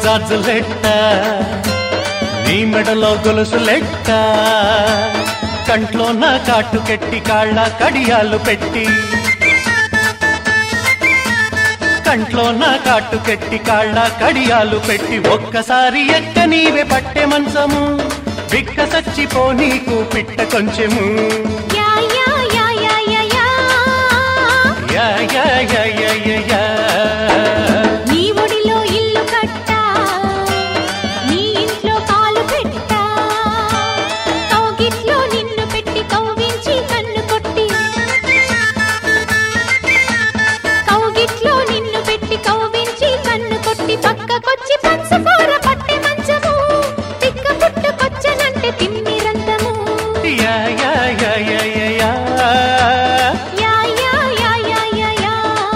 జాజులెట్ట నీ మెడలో గొలుసులెట్ట కంట్లో నా కాటు కెట్టి కాళ్ళ కడియాలు పెట్టి కంట్లో నా కాటు కెట్టి కాళ్ళ కడియాలు పెట్టి ఒక్కసారి ఎక్క నీవే పట్టె మంచము బిక్క సచ్చిపో నీకు పిట్ట కొంచెము యా యా యా యా యా యా యా యా యా యా యా యా. నీ ఒడిలో ఇల్లు కట్టా నీ ఇంట్లో కాలు పెట్టా కౌగిట్లో నిన్ను పెట్టి కౌగించి కన్ను కొట్టి కౌగిట్లో నిన్ను పెట్టి కౌగించి కన్ను కొట్టి పక్కకొచ్చి పంచకూర పట్టె మంచము తిక్క పుట్టుకొచ్చనంటే తిమ్మిరంతము యా యా యా యా యా యా. యా యా యా యా యా యా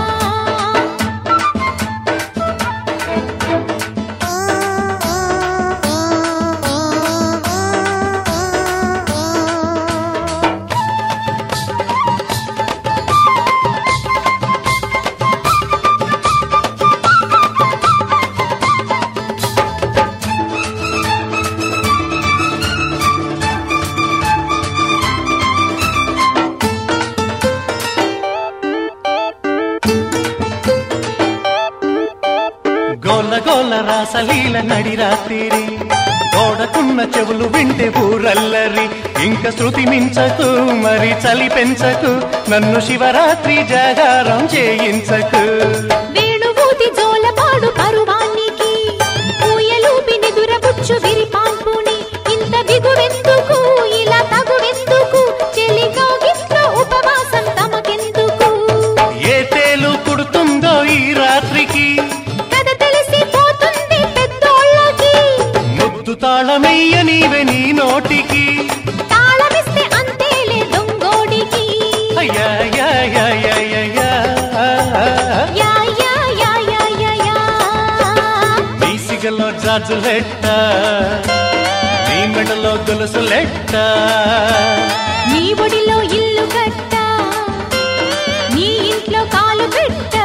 గోల గోల రాసలీల నడి రాత్రి గోడకున్న చెవులు వింటే ఊరల్లరి ఇంక శృతి మించకు మరి చలి పెంచకు నన్ను శివరాత్రి జాగారం చేయించకు వేణువూతి జోలపాడు పరువానికి ఊయలూపి నిదురబుచ్చు విరిపాన్పుని ఇంత బిగువెందుకు ఇలా తగువెందుకు చెలిగా గిట్లో ఉపవాసం తమకెందుకు ఏ తేలు కుడుతుందో ఈ రాత్రికి కథ తెలిసిపోతుంది పెద్దోళ్ళకి ముద్దు తాళమెయ్య నీవే నీ నోటికి తాళమిస్తే అంతేలే దొంగోడికి అయ్యా యా యా యా యా యా. యా యా యా యా యా యా నీ సిగలో జాజులెట్ట నీ మెడలో గొలుసులెట్ట నీ ఒడిలో ఇల్లు కట్టా నీ ఇంట్లో కాలు పెట్టా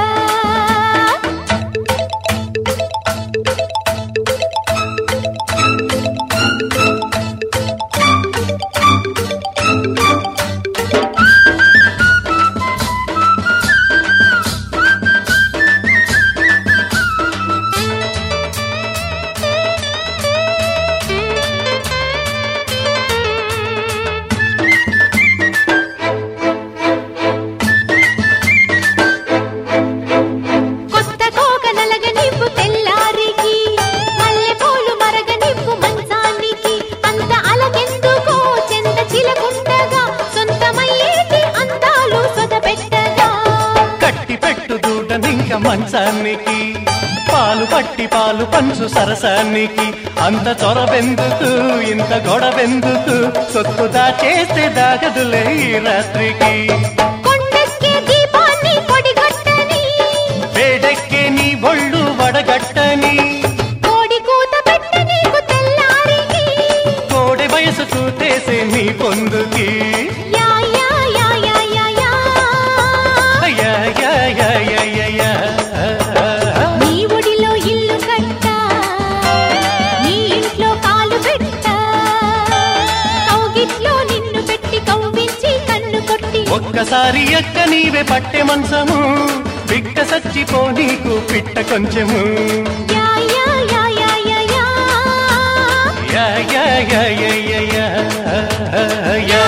కొత్త కోక నలగ నివ్వు తెల్లారికి మల్లెపూలు మరగ నివ్వు మంచానికి అంత అలగెందుకో చెంత చిలకుండగా సొంతమయ్యేటి అందాలు సొదపెట్టగా కట్టి పెట్టు దూడనింక మంచానికి పాలు పట్టి పాలు పంచు సరసానికి అంత చొరవెందుకు ఇంత గొడవెందుకు సొత్తు దాచేస్తే దాగదులే ఈ రాత్రికి కొండెక్కే దీపాన్ని పొడిగొట్టని వేడెక్కే నీ ఒళ్ళు వడగట్టని కోడి కూత పెట్ట నీకు తెల్లారికి కోడె వయసు చూతేసే నీ పొందుకి యా యా యా యా యా యా యా యా యా యా యా యా. నీ ఒడిలో ఇల్లు కట్టా నీ ఇంట్లో కాలు పెట్టా కౌగిట్లో నిన్ను పెట్టి కవ్వించి కన్ను కొట్టి ఒక్కసారి ఎక్క నీవే పట్టె మంచము బిక్క సచ్చిపో నీకు పిట్ట కొంచెము యా యా యా యా యా యా యా యా యా యా యా యా యా